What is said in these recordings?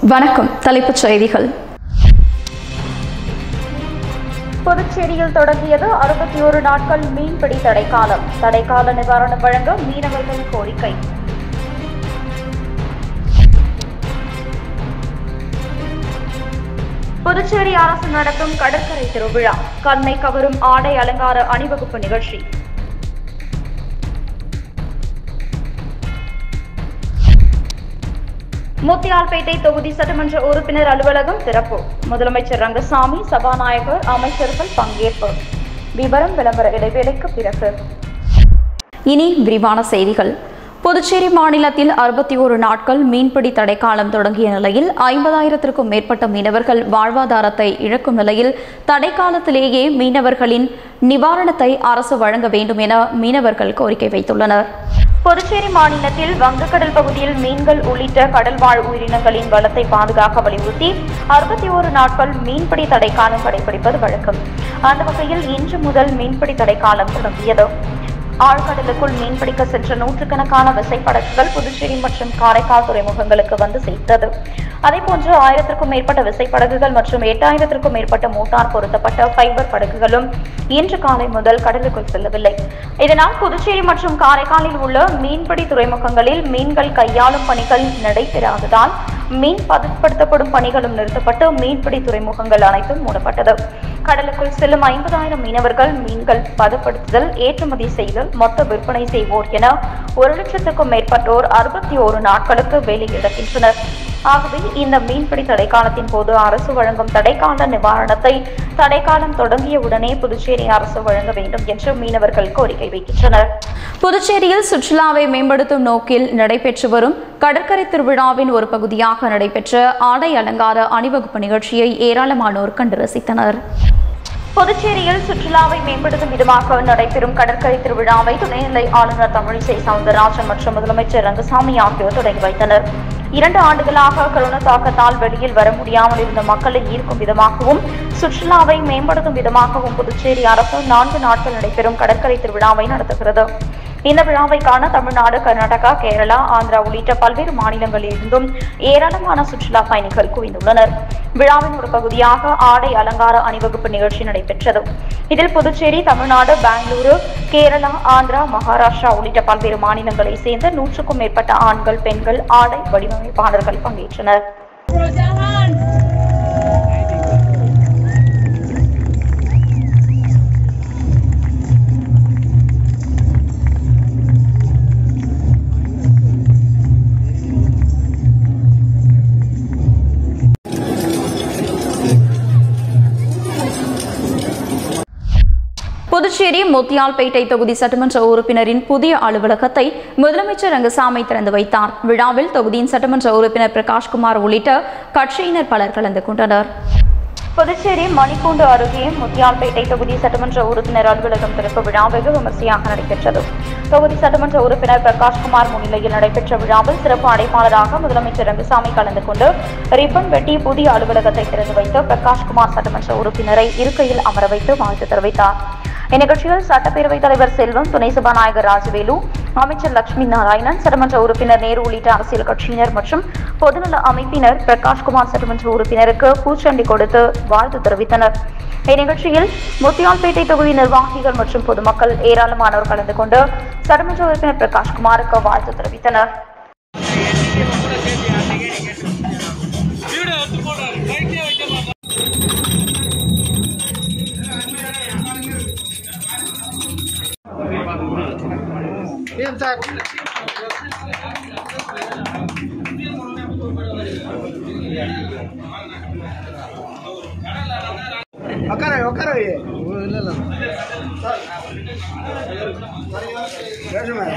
வணக்கம் தலைப்புச் செய்திகள் புதுச்சேரியில் தொடங்கியது அறுபத்தி ஒரு நாட்கள் மீன்பிடி தடைக்காலம் தடைக்கால நிவாரணம் வழங்க மீனவர்கள் கோரிக்கை புதுச்சேரி அரசு நடத்தும் கடற்கரை திருவிழா கண்ணை கவரும் ஆடை அலங்கார அணிவகுப்பு நிகழ்ச்சி முத்தியால்பேட்டை தொகுதி சட்டமன்ற உறுப்பினர் அலுவலகம் திறப்பு முதலமைச்சர் ரங்கசாமி சபாநாயகர் அமைச்சர்கள் பங்கேற்பு விவரம் விளம்பர இடைவேளைக்கு பிறகு இனி விரிவான செய்திகள் புதுச்சேரி மாநிலத்தில் அறுபத்தி ஒரு நாட்கள் மீன்பிடி தடைக்காலம் தொடங்கிய நிலையில் ஐம்பதாயிரத்திற்கும் மேற்பட்ட மீனவர்கள் வாழ்வாதாரத்தை இழக்கும் நிலையில் தடைக்காலத்திலேயே மீனவர்களின் நிவாரணத்தை அரசு வழங்க வேண்டும் என மீனவர்கள் கோரிக்கை வைத்துள்ளனர் புதுச்சேரி மாநிலத்தில் வங்கக்கடல் பகுதியில் மீன்கள் உள்ளிட்ட கடல்வாழ் உயிரினங்களின் வளத்தை பாதுகாக்க வலியுறுத்தி அறுபத்தி ஒரு நாட்கள் மீன்பிடி தடைக்காலம் கடைபிடிப்பது வழக்கம் அந்த வகையில் இன்று முதல் மீன்பிடி தடைக்காலம் தொடங்கியது ஆழ்கடலுக்குள் மீன்பிடிக்க சென்ற நூற்றுக்கணக்கான விசைப்படகுகள் புதுச்சேரி மற்றும் காரைக்கால் துறைமுகங்களுக்கு வந்து சேர்த்தது அதேபோன்று ஆயிரத்திற்கும் மேற்பட்ட விசைப்படகுகள் மற்றும் எட்டாயிரத்திற்கும் மேற்பட்ட மோட்டார் பொருத்தப்பட்ட ஃபைபர் படகுகளும் இன்று காலை முதல் கடலுக்குள் செல்லவில்லை இதனால் புதுச்சேரி மற்றும் காரைக்காலில் உள்ள மீன்பிடி துறைமுகங்களில் மீன்கள் கையாளும் பணிகள் நடைபெறாததால் மீன் பதப்படுத்தப்படும் பணிகளும் நிறுத்தப்பட்டு மீன்பிடி துறைமுகங்கள் அனைத்தும் மூடப்பட்டது கடலுக்குள் செல்லும் ஐம்பதாயிரம் மீனவர்கள் மீன்கள் பதப்படுத்துதல் ஏற்றுமதி செய்தல் மொத்த விற்பனை செய்வோர் என ஒரு லட்சத்துக்கும் மேற்பட்டோர் அறுபத்தி ஒரு நாட்களுக்கு வேலை இழக்கின்றனர் ஆகவே இந்த மீன்பிடி தடைக்காலத்தின் போது அரசு வழங்கும் தடைக்கால நிவாரணத்தை தடைக்காலம் தொடங்கிய உடனே புதுச்சேரி அரசு வழங்க வேண்டும் என்று மீனவர்கள் கோரிக்கை வைக்கின்றனர் புதுச்சேரியில் சுற்றுலாவை மேம்படுத்தும் நோக்கில் நடைபெற்று வரும் கடற்கரை திருவிழாவின் ஒரு பகுதியாக நடைபெற்ற ஆடை அலங்கார அணிவகுப்பு நிகழ்ச்சியை ஏராளமானோர் கண்டு ரசித்தனர் புதுச்சேரியில் சுற்றுலாவை மேம்படுத்தும் விதமாக நடைபெறும் கடற்கரை திருவிழாவை துணைநிலை ஆளுநர் தமிழிசை சவுந்தரராஜன் மற்றும் முதலமைச்சர் ரங்கசாமி ஆகியோர் தொடங்கி வைத்தனர் இரண்டு ஆண்டுகளாக கொரோனா தாக்கத்தால் வெளியில் வர முடியாமல் இருந்த மக்களை ஈர்க்கும் விதமாகவும் சுற்றுலாவை மேம்படுத்தும் விதமாகவும் புதுச்சேரி அரசு நான்கு நாட்கள் நடைபெறும் கடற்கரை திருவிழாவை நடத்துகிறது இந்த விழாவை காண தமிழ்நாடு கர்நாடகா கேரளா ஆந்திரா உள்ளிட்ட பல்வேறு மாநிலங்களில் இருந்தும் ஏராளமான சுற்றுலா பயணிகள் குவிந்துள்ளனர் விழாவின் ஒரு பகுதியாக ஆடை அலங்கார அணிவகுப்பு நிகழ்ச்சி நடைபெற்றது இதில் புதுச்சேரி தமிழ்நாடு பெங்களூரு கேரளா ஆந்திரா மகாராஷ்டிரா உள்ளிட்ட பல்வேறு மாநிலங்களை சேர்ந்த நூற்றுக்கும் மேற்பட்ட ஆண்கள் பெண்கள் ஆடை வடிவமைப்பாளர்கள் பங்கேற்றனர் புதுச்சேரி முத்தியால்பேட்டை தொகுதி சட்டமன்ற உறுப்பினரின் புதிய அலுவலகத்தை முதலமைச்சர் ரங்கசாமி திறந்து வைத்தார் விழாவில் தொகுதியின் சட்டமன்ற உறுப்பினர் பிரகாஷ்குமார் உள்ளிட்ட கட்சியினர் பலர் கலந்து கொண்டனர் புதுச்சேரி மணிக்கூண்டு அருகே முத்தியால்பேட்டை தொகுதி சட்டமன்ற உறுப்பினர் அலுவலகம் திறப்பு விழா வெகு விமர்சையாக நடைபெற்றது தொகுதி சட்டமன்ற உறுப்பினர் பிரகாஷ்குமார் முன்னிலையில் நடைபெற்ற விழாவில் சிறப்பு அழைப்பாளராக முதலமைச்சர் ரங்கசாமி கலந்து கொண்டு ரிப்பன் வெட்டி புதிய அலுவலகத்தை திறந்து வைத்து பிரகாஷ்குமார் சட்டமன்ற உறுப்பினரை இருக்கையில் அமர வைத்து வாழ்த்து தெரிவித்தார் இந்நிகழ்ச்சியில் சட்டப்பேரவைத் தலைவர் செல்வம் துணை சபாநாயகர் ராஜவேலு அமைச்சர் லட்சுமி நாராயணன் சட்டமன்ற உறுப்பினர் நேரு உள்ளிட்ட அரசியல் கட்சியினர் மற்றும் பொதுநல அமைப்பினர் பிரகாஷ்குமார் சட்டமன்ற உறுப்பினருக்கு பூச்சண்டி கொடுத்து வாழ்த்து தெரிவித்தனர் இந்நிகழ்ச்சியில் முத்தியால்பேட்டை தொகுதி நிர்வாகிகள் மற்றும் பொதுமக்கள் ஏராளமானோர் கலந்து கொண்டு சட்டமன்ற உறுப்பினர் பிரகாஷ்குமாருக்கு வாழ்த்து தெரிவித்தனர் வீடியோ எடுத்து போடுறாரு லைட்டே வைக்க மாட்டான் உட்கார உட்கார வை. இல்ல இல்ல பேசுங்க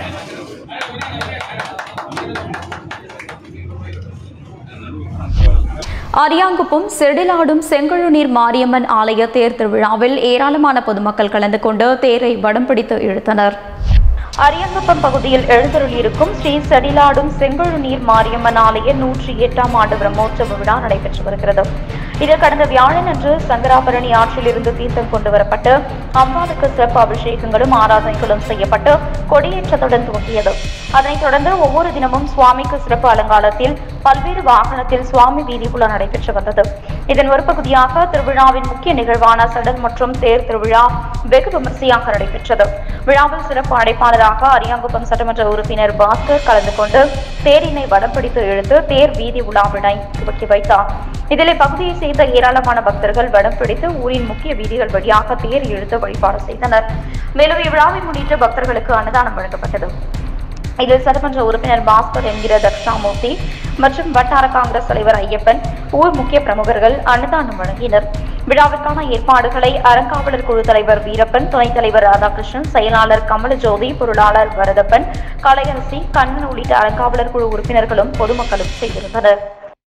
அரியாங்குப்பம் செடிலாடும் செங்கழுநீர் மாரியம்மன் ஆலய தேர் திருவிழாவில் ஏராளமான பொதுமக்கள் கலந்து கொண்டு தேரை வடம் பிடித்து இழுத்தனர் அரியங்குப்பம் பகுதியில் எழுந்தருளியிருக்கும் ஸ்ரீ செடிலாடும் செங்கழு நீர் மாரியம்மன் ஆலய நூற்றி எட்டாம் ஆண்டு பிரம்மோற்சவ விழா நடைபெற்று வருகிறது இதில் கடந்த வியாழன் அன்று சங்கராபரணி ஆற்றிலிருந்து தீர்த்தம் கொண்டு வரப்பட்டு அம்பாளுக்கு சிறப்பு அபிஷேகங்களும் ஆராதனைகளும் செய்யப்பட்டு கொடியேற்றத்துடன் துவங்கியது அதனைத் தொடர்ந்து ஒவ்வொரு தினமும் சுவாமிக்கு சிறப்பு அலங்காரத்தில் பல்வேறு வாகனத்தில் சுவாமி வீதிக்குள்ள நடைபெற்று வந்தது இதன் ஒரு பகுதியாக திருவிழாவின் முக்கிய நிகழ்வான சடல் மற்றும் தேர் திருவிழா வெகு விமர்சையாக நடைபெற்றது விழாவில் சிறப்பு அழைப்பாளராக அரியாங்குப்பம் சட்டமன்ற உறுப்பினர் பாஸ்கர் கலந்து கொண்டு தேரினை வடம் பிடித்து இழுத்து தேர் வீதி உலாவினை துவக்கி வைத்தார் இதில் இப்பகுதியை சேர்ந்த ஏராளமான பக்தர்கள் வடம் பிடித்து ஊரின் முக்கிய வீதிகள் வழியாக தேர் இழுத்து வழிபாடு செய்தனர் மேலும் இவ்விழாவை முன்னிட்டு பக்தர்களுக்கு அன்னதானம் வழங்கப்பட்டது இதில் சட்டமன்ற உறுப்பினர் பாஸ்கர் என்கிற தக்ஷாமூர்த்தி மற்றும் வட்டார காங்கிரஸ் தலைவர் ஐயப்பன் ஊர் முக்கிய பிரமுகர்கள் அன்னதானம் வழங்கினர் விழாவிற்கான ஏற்பாடுகளை அறங்காவலர் குழு தலைவர் வீரப்பன் துணைத் தலைவர் ராதாகிருஷ்ணன் செயலாளர் கமலஜோதி பொருளாளர் வரதப்பன் கலையரசி கண்ணன் உள்ளிட்ட அறங்காவலர் குழு உறுப்பினர்களும் பொதுமக்களும் செய்திருந்தனர்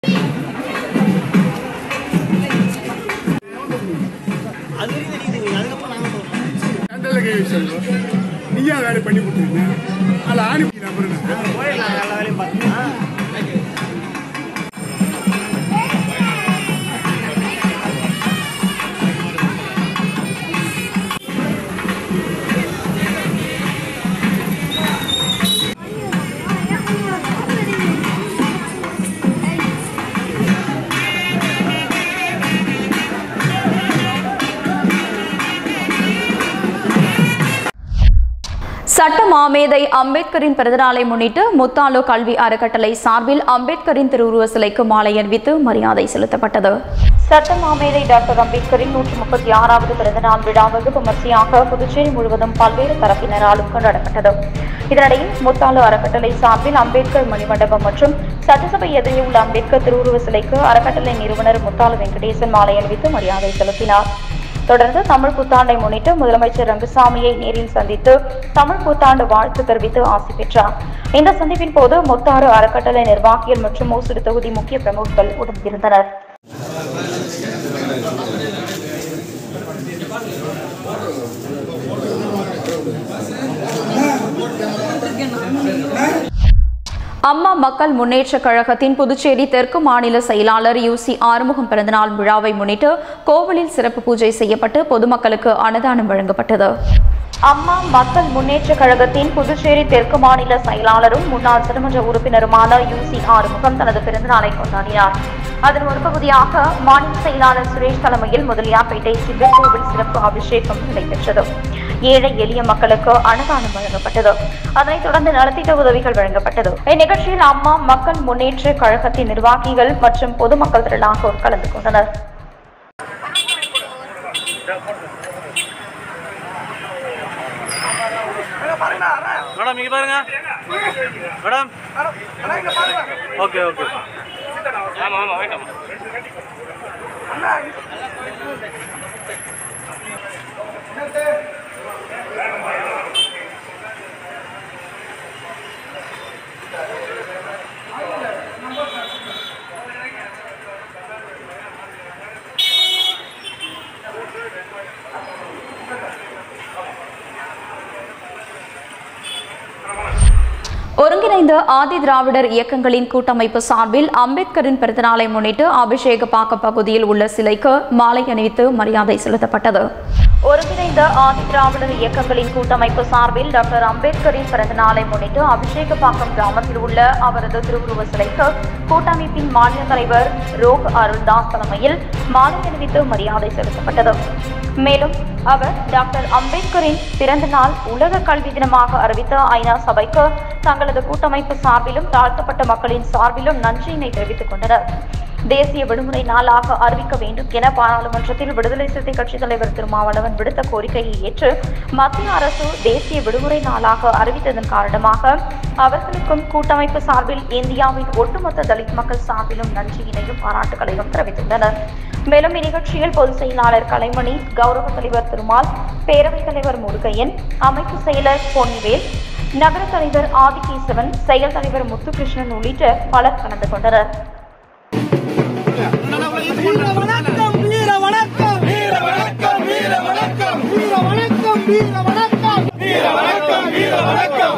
கண்டல கை சொல்லுவோம் நீயா வேலை பண்ணி கொடுத்துருங்க அதில் ஆணிப்பி நம்புறேன் சட்ட மாமேதை அம்பேத்கரின் பிறந்தநாளை முன்னிட்டு முத்தாலு கல்வி அறக்கட்டளை சார்பில் அம்பேத்கரின் திருவுருவ சிலைக்கு மாலை அணிவித்து மரியாதை செலுத்தப்பட்டது சட்ட மாமேதை டாக்டர் அம்பேத்கரின் நூற்றி முப்பத்தி ஆறாவது பிறந்தநாள் விழா வெகு விமர்சையாக புதுச்சேரி முழுவதும் பல்வேறு தரப்பினராலும் கொண்டாடப்பட்டது இதனிடையே முத்தாலு அறக்கட்டளை சார்பில் அம்பேத்கர் மணிமண்டபம் மற்றும் சட்டசபை எதிரே உள்ள அம்பேத்கர் திருவுருவ சிலைக்கு அறக்கட்டளை நிறுவனர் முத்தாலு வெங்கடேசன் மாலை அணிவித்து மரியாதை செலுத்தினார் தொடர்ந்து தமிழ் புத்தாண்டை முன்னிட்டு முதலமைச்சர் ரங்கசாமியை நேரில் சந்தித்து தமிழ் புத்தாண்டு வாழ்த்து தெரிவித்து ஆசி பெற்றார் இந்த சந்திப்பின் போது முத்தாறு அறக்கட்டளை நிர்வாகிகள் மற்றும் ஓசூர் தொகுதி முக்கிய பிரமுகர்கள் உடனிருந்தனர் அம்மா மக்கள் முன்னேற்றக் கழகத்தின் புதுச்சேரி தெற்கு மாநில செயலாளர் யூசி ஆறுமுகம் பிறந்தநாள் விழாவை முன்னிட்டு கோவிலில் சிறப்பு பூஜை செய்யப்பட்டு பொதுமக்களுக்கு அன்னதானம் வழங்கப்பட்டது அம்மா மக்கள் முன்னேற்ற கழகத்தின் புதுச்சேரி தெற்கு மாநில செயலாளரும் முன்னாள் சட்டமன்ற உறுப்பினருமான யூசி ஆறுமுகம் தனது பிறந்தநாளை கொண்டாடினார் அதன் ஒரு பகுதியாக மாநில செயலாளர் சுரேஷ் தலைமையில் முதலியார்பேட்டை சிவன் கோவில் சிறப்பு அபிஷேகம் நடைபெற்றது ஏழை எளிய மக்களுக்கு அன்னதானம் வழங்கப்பட்டது அதனைத் தொடர்ந்து நலத்திட்ட உதவிகள் வழங்கப்பட்டது இந்நிகழ்ச்சியில் அம்மா மக்கள் முன்னேற்ற கழகத்தின் நிர்வாகிகள் மற்றும் பொதுமக்கள் திரளாக கலந்து கொண்டனர் மேடம் இங்க பாருங்க மேடம் ஓகே ஓகே ஆமா ஆமா வேண்டாம் ஒருங்கிணைந்த ஆதி திராவிடர் இயக்கங்களின் கூட்டமைப்பு சார்பில் அம்பேத்கரின் பிறந்தநாளை முன்னிட்டு அபிஷேகப்பாக்கம் பகுதியில் உள்ள சிலைக்கு மாலை அணிவித்து மரியாதை செலுத்தப்பட்டது ஒருங்கிணைந்த ஆதி திராவிடர் இயக்கங்களின் கூட்டமைப்பு சார்பில் டாக்டர் அம்பேத்கரின் பிறந்த நாளை முன்னிட்டு அபிஷேகப்பாக்கம் கிராமத்தில் உள்ள அவரது திருவுருவ சிலைக்கு கூட்டமைப்பின் மாநில தலைவர் ரோக் அருள்தாஸ் தலைமையில் மாலை அணிவித்து மரியாதை செலுத்தப்பட்டது மேலும் அவர் டாக்டர் அம்பேத்கரின் பிறந்த நாள் உலக கல்வி தினமாக அறிவித்த ஐநா சபைக்கு தங்களது கூட்டமைப்பு சார்பிலும் தாழ்த்தப்பட்ட மக்களின் சார்பிலும் நன்றியினை தெரிவித்துக் கொண்டனர் தேசிய விடுமுறை நாளாக அறிவிக்க வேண்டும் என பாராளுமன்றத்தில் விடுதலை சிறுத்தை கட்சித் தலைவர் திருமாவளவன் விடுத்த கோரிக்கையை ஏற்று மத்திய அரசு தேசிய விடுமுறை நாளாக அறிவித்ததன் காரணமாக அவர்களுக்கும் கூட்டமைப்பு சார்பில் இந்தியாவின் ஒட்டுமொத்த தலித் மக்கள் சார்பிலும் நன்றியினையும் பாராட்டுகளையும் தெரிவித்துள்ளனர் மேலும் இந்நிகழ்ச்சியில் பொதுச் செயலாளர் கலைமணி கௌரவ தலைவர் திருமால் பேரவைத் தலைவர் முருகையன் அமைப்பு செயலர் பொன்னிவேல் நகர தலைவர் ஆதிகேசவன் செயல் தலைவர் முத்துகிருஷ்ணன் உள்ளிட்ட பலர் கலந்து கொண்டனர் வீர வணக்கம் வீர வணக்கம் வீர வணக்கம் வீர வணக்கம் வீர வணக்கம் வீர வணக்கம் வீர வணக்கம் வீர வணக்கம்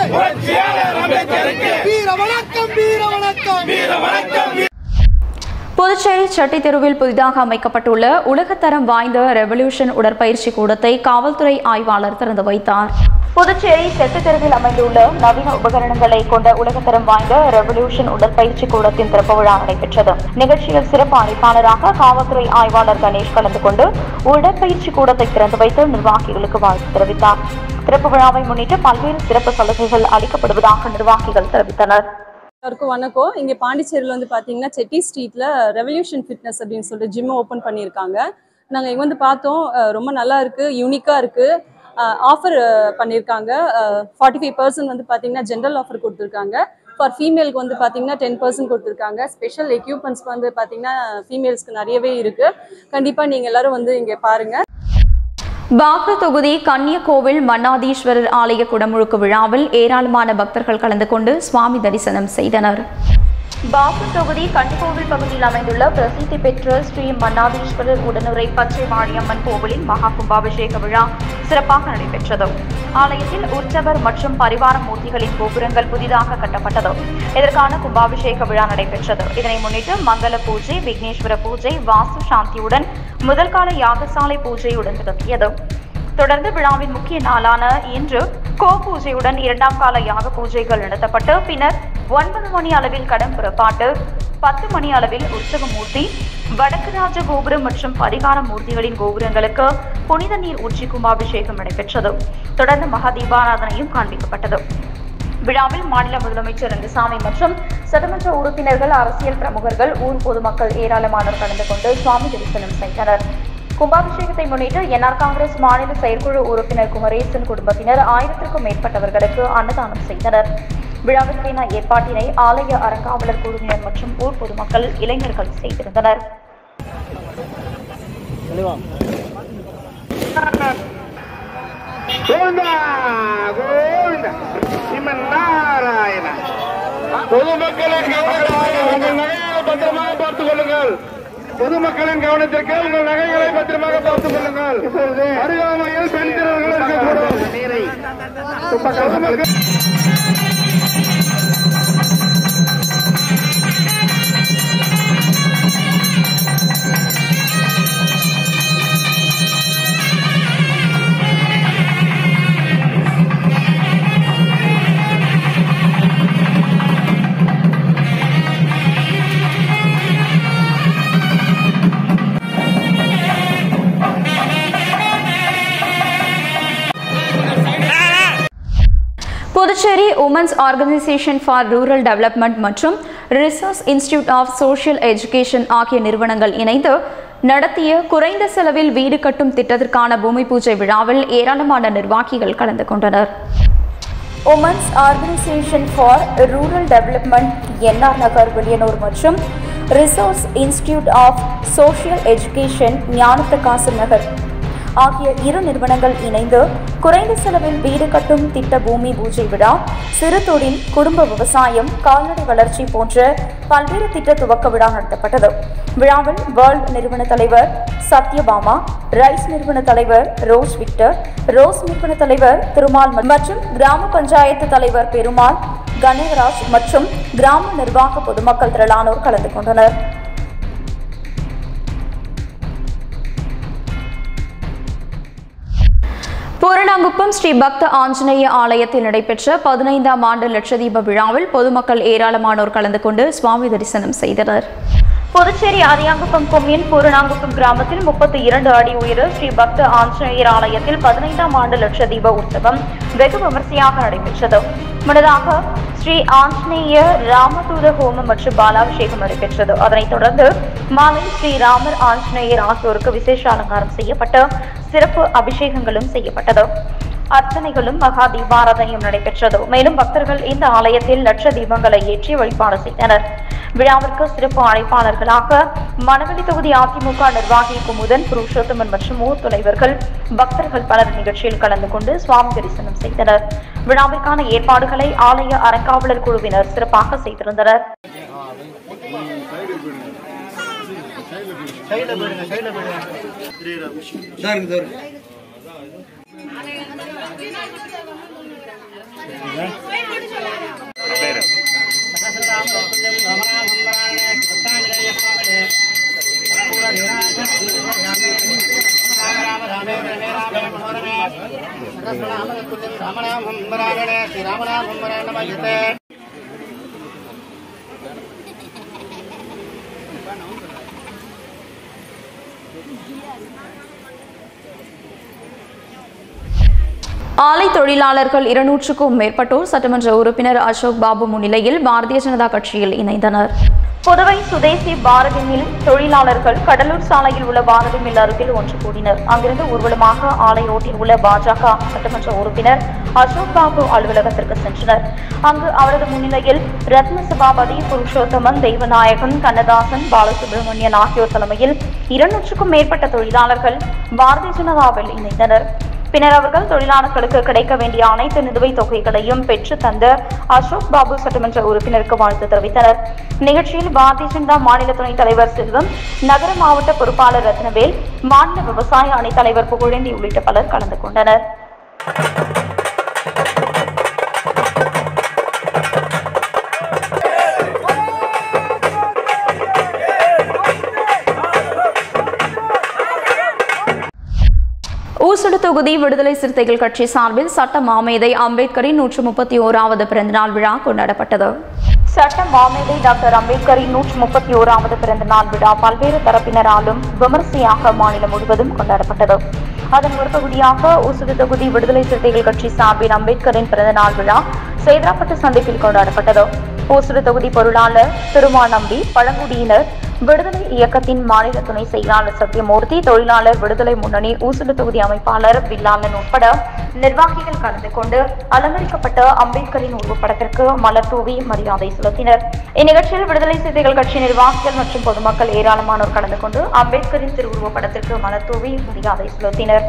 வீர வணக்கம் வீர வணக்கம் வீர வணக்கம் புதுச்சேரி செட்டி தெருவில் புதிதாக அமைக்கப்பட்டுள்ள உலகத்தரம் வாய்ந்த ரெவல்யூஷன் உடற்பயிற்சி கூடத்தை காவல்துறை ஆய்வாளர் திறந்து வைத்தார் புதுச்சேரி செட்டு தெருவில் அமைந்துள்ள நவீன உபகரணங்களை கொண்ட உலகத்தரம் வாய்ந்த ரெவல்யூஷன் உடற்பயிற்சி கூடத்தின் திறப்பு விழா நடைபெற்றது நிகழ்ச்சியில் சிறப்பு அழைப்பாளராக காவல்துறை ஆய்வாளர் கணேஷ் கலந்து கொண்டு உடற்பயிற்சி கூடத்தை திறந்து வைத்து நிர்வாகிகளுக்கு வாழ்த்து தெரிவித்தார் திறப்பு விழாவை முன்னிட்டு பல்வேறு சிறப்பு சலுகைகள் அளிக்கப்படுவதாக நிர்வாகிகள் தெரிவித்தனர் எல்லாருக்கும் வணக்கம் இங்கே பாண்டிச்சேரியில் வந்து பார்த்தீங்கன்னா செட்டி ஸ்ட்ரீட்டில் ரெவல்யூஷன் ஃபிட்னஸ் அப்படின்னு சொல்லிட்டு ஜிம் ஓப்பன் பண்ணியிருக்காங்க நாங்கள் இங்கே வந்து பார்த்தோம் அஹ் ரொம்ப நல்லா இருக்குது யூனிக்காக இருக்குது ஆஃபர் பண்ணியிருக்காங்க ஃபார்ட்டி ஃபைவ் பர்சன்ட் வந்து பார்த்தீங்கன்னா ஜென்ரல் ஆஃபர் கொடுத்துருக்காங்க ஃபார் ஃபீமேலுக்கு வந்து பார்த்தீங்கன்னா டென் பர்சன்ட் கொடுத்துருக்காங்க ஸ்பெஷல் எக்யூப்மெண்ட்ஸ் வந்து பார்த்தீங்கன்னா ஃபீமேல்ஸ்க்கு நிறையவே இருக்குது கண்டிப்பாக நீங்கள் எல்லாரும் வந்து இங்கே பாருங்கள் பாக்கு தொகுதி கன்னியகோவில் மன்னாதீஸ்வரர் ஆலய குடமுழுக்கு விழாவில் ஏராளமான பக்தர்கள் கலந்து கொண்டு சுவாமி தரிசனம் செய்தனர் பாபு தொகுதி கண்டிகோவில் பகுதியில் அமைந்துள்ள பிரசித்தி பெற்ற ஸ்ரீ மன்னாதீஸ்வரர் உடனுரை பச்சை மாரியம்மன் கோவிலின் மகா கும்பாபிஷேக விழா சிறப்பாக நடைபெற்றது ஆலயத்தில் உற்சவர் மற்றும் பரிவார மூர்த்திகளின் கோபுரங்கள் புதிதாக கட்டப்பட்டது இதற்கான கும்பாபிஷேக விழா நடைபெற்றது இதனை முன்னிட்டு மங்கள பூஜை விக்னேஸ்வர பூஜை வாஸ்து சாந்தியுடன் முதல் கால யாகசாலை பூஜையுடன் தொடங்கியது தொடர்ந்து விழாவின் முக்கிய நாளான இன்று கோ பூஜையுடன் இரண்டாம் கால யாக பூஜைகள் நடத்தப்பட்டு பின்னர் ஒன்பது மணி அளவில் கடன் புறப்பாட்டு பத்து மணி அளவில் உற்சவமூர்த்தி வடக்கு ராஜ கோபுரம் மற்றும் பரிகார மூர்த்திகளின் கோபுரங்களுக்கு புனித நீர் ஊற்றி கும்பாபிஷேகம் நடைபெற்றது தொடர்ந்து மகா தீபாராதனையும் காண்பிக்கப்பட்டது விழாவில் மாநில முதலமைச்சர் ரங்கசாமி மற்றும் சட்டமன்ற உறுப்பினர்கள் அரசியல் பிரமுகர்கள் ஊர் பொதுமக்கள் ஏராளமானோர் கலந்து கொண்டு சுவாமி தரிசனம் செய்தனர் கும்பாபிஷேகத்தை முன்னிட்டு என்ஆர் காங்கிரஸ் மாநில செயற்குழு உறுப்பினர் குமரேசன் குடும்பத்தினர் ஆயிரத்திற்கும் மேற்பட்டவர்களுக்கு அன்னதானம் செய்தனர் விழாவிற்கான ஏற்பாட்டினை ஆலய அறங்காவலர் குழுவினர் மற்றும் ஊர் பொதுமக்கள் இளைஞர்கள் செய்திருந்தனர் கோவிந்தா கோவிந்தா ஸ்ரீமன் நாராயண பொதுமக்களின் கவனமாக உங்கள் நகைகளை பத்திரமாக பார்த்துக் கொள்ளுங்கள் பொதுமக்களின் கவனத்திற்கு உங்கள் நகைகளை பத்திரமாக பார்த்துக் கொள்ளுங்கள் அருகாமையில் பெண் திறர்கள் இருக்கக்கூடும் பொதுமக்கள் Puducherry women's organisation for rural development மற்றும் research institute of social education ஆகிய நிறுவனங்கள் இணைந்து நடத்திய குறைந்த செலவில் வீடு கட்டும் திட்டத்திற்கான பூமி பூஜை விழாவில் ஏராளமான நிர்வாகிகள் கலந்து கொண்டனர் women's organisation for rural development NR Nagar Villianur மற்றும் resource institute of social education Gnanaprakasam Nagar ஆகிய இரு நிறுவனங்கள் இணைந்து குறைந்த செலவில் வீடு கட்டும் திட்ட பூமி பூஜை விழா சிறு தொழில் குடும்ப விவசாயம் கால்நடை வளர்ச்சி போன்ற பல்வேறு திட்ட துவக்க விழா நடத்தப்பட்டது விழாவில் வேர்ல்ட் நிறுவன தலைவர் சத்யபாமா ரைஸ் நிறுவன தலைவர் ரோஸ் விக்டர் ரோஸ் நிறுவன தலைவர் திருமால் மற்றும் கிராம பஞ்சாயத்து தலைவர் பெருமாள் கணேவராஜ் மற்றும் கிராம நிர்வாக பொதுமக்கள் திரளானோர் கலந்து கொண்டனர் பூரணாங்குப்பம் ஸ்ரீ பக்த ஆஞ்சநேய ஆலயத்தில் நடைபெற்ற பதினைந்தாம் ஆண்டு லட்சதீப விழாவில் பொதுமக்கள் ஏராளமானோர் கலந்து கொண்டு சுவாமி தரிசனம் செய்தனர் புதுச்சேரி அரியாங்குப்பம் கொம்யூன் பூரணாங்குப்பம் கிராமத்தில் முப்பத்தி இரண்டு அடி உயர ஸ்ரீ பக்த ஆஞ்சநேயர் ஆலயத்தில் பதினைந்தாம் ஆண்டு லட்ச தீப உற்சவம் வெகு விமர்சையாக நடைபெற்றது முன்னதாக ஸ்ரீ ஆஞ்சநேய ராமதூத ஹோமம் மற்றும் பாலாபிஷேகம் நடைபெற்றது அதனைத் தொடர்ந்து மாலை ஸ்ரீ ராமர் ஆஞ்சநேயர் ஆகியோருக்கு விசேஷ அலங்காரம் செய்யப்பட்டு சிறப்பு அபிஷேகங்களும் செய்யப்பட்டது அர்ச்சனைகளும் மகா தீபாராதனையும் நடைபெற்றது மேலும் பக்தர்கள் இந்த ஆலயத்தில் லட்ச தீபங்களை ஏற்றி வழிபாடு செய்தனர் விழாவிற்கு சிறப்பு அழைப்பாளர்களாக மணவெளி தொகுதி அதிமுக நிர்வாகி குமுதன் புருஷோத்தமன் மற்றும் ஊர் தலைவர்கள் பக்தர்கள் பலர் நிகழ்ச்சியில் கலந்து கொண்டு சுவாமி தரிசனம் செய்தனர் விழாவிற்கான ஏற்பாடுகளை ஆலய அறங்காவலர் குழுவினர் சிறப்பாக செய்திருந்தனர் ஆலை தொழிலாளர்கள் இருநூற்றுக்கும் மேற்பட்டோர் சட்டமன்ற உறுப்பினர் அசோக் பாபு முன்னிலையில் பாரதிய ஜனதா கட்சியில் இணைந்தனர் புதுவை சுதேசி பாரதி மில் தொழிலாளர்கள் கடலூர் சாலையில் உள்ள பாரதி மில் அருகில் ஒன்று கூடினர் அங்கிருந்து ஊர்வலமாக ஆலை ரோட்டில் உள்ள பாஜக சட்டமன்ற உறுப்பினர் அசோக் பாபு அலுவலகத்திற்கு சென்றனர் அங்கு அவரது முன்னிலையில் ரத்ன சபாபதி புருஷோத்தமன் தெய்வநாயகன் கண்ணதாசன் பாலசுப்ரமணியன் ஆகியோர் தலைமையில் இருநூற்றுக்கும் மேற்பட்ட தொழிலாளர்கள் பாரதிய ஜனதாவில் இணைந்தனர் பின்னர் அவர்கள் தொழிலாளர்களுக்கு கிடைக்க வேண்டிய அனைத்து நிலுவைத் தொகைகளையும் பெற்று தந்த அசோக் பாபு சட்டமன்ற உறுப்பினருக்கு வாழ்த்து தெரிவித்தனர் நிகழ்ச்சியில் பாரதிய ஜனதா மாநில துணைத் தலைவர் செல்வம் நகர மாவட்ட பொறுப்பாளர் ரத்னவேல் மாநில விவசாய அணித் தலைவர் புகழேந்தி உள்ளிட்ட பலர் கலந்து கொண்டனர் ஊசுடு தொகுதி விடுதலை சிறுத்தைகள் கட்சி சார்பில் சட்ட மாமேதை அம்பேத்கரின் நூற்று முப்பத்தி ஓராவது பிறந்தநாள் விழா கொண்டாடப்பட்டது சட்ட மாமேதை டாக்டர் அம்பேத்கரின் நூற்றி முப்பத்தி ஓராவது பிறந்த நாள் விழா பல்வேறு தரப்பினராலும் விமர்சையாக மாநிலம் முழுவதும் கொண்டாடப்பட்டது அதன் ஒரு பகுதியாக உசுடு தொகுதி விடுதலை சிறுத்தைகள் கட்சி சார்பில் அம்பேத்கரின் பிறந்த நாள் விழா சேதராப்பட்டு சந்திப்பில் கொண்டாடப்பட்டது ஊசுடு தொகுதி பொருளாளர் திருமாநம்பி பழங்குடியினர் விடுதலை இயக்கத்தின் மாநில துணை செயலாளர் சத்யமூர்த்தி தொழிலாளர் விடுதலை முன்னணி ஊசுடு தொகுதி அமைப்பாளர் வில்லாளன் உட்பட நிர்வாகிகள் கலந்து கொண்டு அலங்கரிக்கப்பட்ட அம்பேத்கரின் உருவப்படத்திற்கு மலர் தூவி மரியாதை செலுத்தினர் இந்நிகழ்ச்சியில் விடுதலை சிறுத்தைகள் கட்சி நிர்வாகிகள் மற்றும் பொதுமக்கள் ஏராளமானோர் கலந்து கொண்டு அம்பேத்கரின் திருவுருவப்படத்திற்கு மலர் தூவி மரியாதை செலுத்தினர்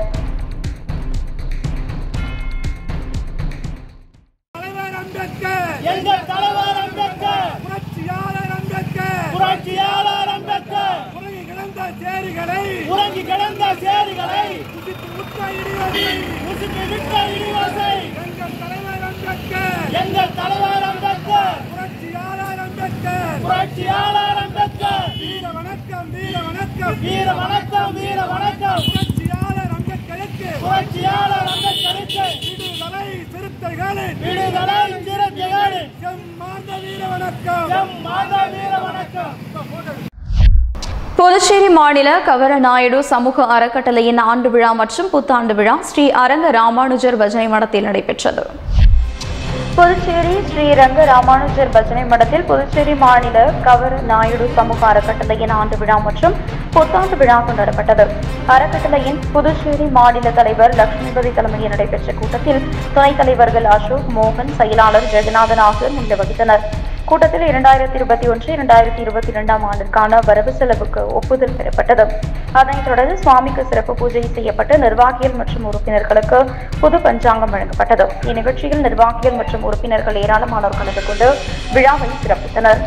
தலைவர் அம்பேத்கர் எங்கள் தலைவர் அம்பேத்கர் புரட்சியாளர் அம்பேத்கர் புரட்சியாளர் அம்பேத்கர் உலகி கிடந்த சேரிகளை உறங்கி கிடந்த சேரிகளை குதித்து முத்த இடிவதை உசுப்பி விட்ட இடிவாசை எங்கள் தலைவர் அம்பேத்கர் எங்கள் தலைவர் அம்பேத்கர் புரட்சியாளர் அம்பேத்கர் புரட்சியாளர் அம்பேத்கர் வீர வணக்கம் வீர வணக்கம் வீர வணக்கம் வீர வணக்கம் புரட்சியாளர் அம்பேத்கருக்கு புரட்சியாளர் அம்பேத்கருக்கு விடுதலை சிறுத்தைகளின் விடுதலை சிறுத்தைகளின் செம்மார்ந்த வீர வணக்கம் எம் மாத வீர வணக்கம் புதுச்சேரி மாநில கவர நாயுடு சமூக அறக்கட்டளையின் ஆண்டு விழா மற்றும் புத்தாண்டு விழா ஸ்ரீ அரங்க ராமானுஜர் பஜனை மடத்தில் நடைபெற்றது புதுச்சேரி ஸ்ரீரங்க ராமானுஜர் பஜனை மடத்தில் புதுச்சேரி மாநில கவர் நாயுடு சமூக அறக்கட்டளையின் ஆண்டு விழா மற்றும் புத்தாண்டு விழா கொண்டாடப்பட்டது அறக்கட்டளையின் புதுச்சேரி மாநில தலைவர் லட்சுமிபதி தலைமையில் நடைபெற்ற கூட்டத்தில் துணைத் தலைவர்கள் அசோக் மோகன் செயலாளர் ஜெகநாதன் ஆகியோர் முன்னிலை வகித்தனர் கூட்டத்தில் இரண்டாயிரத்தி இருபத்தி ஒன்று இரண்டாயிரத்தி இருபத்தி இரண்டாம் ஆண்டிற்கான வரவு செலவுக்கு ஒப்புதல் பெறப்பட்டது அதனைத் தொடர்ந்து சுவாமிக்கு சிறப்பு பூஜை செய்யப்பட்டு நிர்வாகிகள் மற்றும் உறுப்பினர்களுக்கு புது பஞ்சாங்கம் வழங்கப்பட்டது இந்நிகழ்ச்சியில் நிர்வாகிகள் மற்றும் உறுப்பினர்கள் ஏராளமானோர் கலந்து கொண்டு விழாவை சிறப்பித்தனர்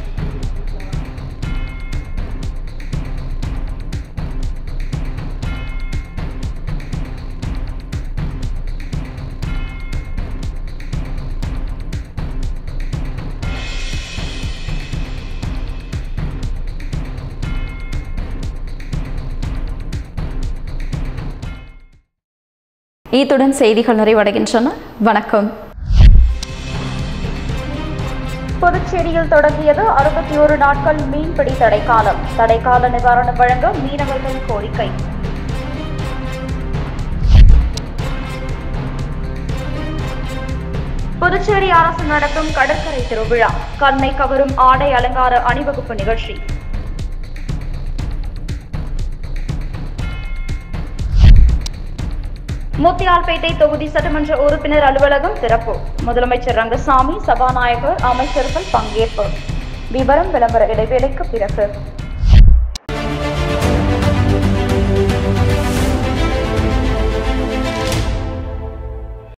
இத்துடன் செய்திகள் நிறைவடைகின்றன வணக்கம் புதுச்சேரியில் தொடங்கியது அறுபத்தி ஒரு நாட்கள் மீன்பிடி தடைக்காலம் தடைக்கால நிவாரணம் வழங்க மீனவர்கள் கோரிக்கை புதுச்சேரி அரசு நடத்தும் கடற்கரை திருவிழா கண்ணை கவரும் ஆடை அலங்கார அணிவகுப்பு நிகழ்ச்சி முத்தியால்பேட்டை தொகுதி சட்டமன்ற உறுப்பினர் அலுவலகம் திறப்பு முதலமைச்சர் ரங்கசாமி சபாநாயகர் அமைச்சர்கள் பங்கேற்பு விவரம் விளம்பர இடைவேளைக்கு பிறகு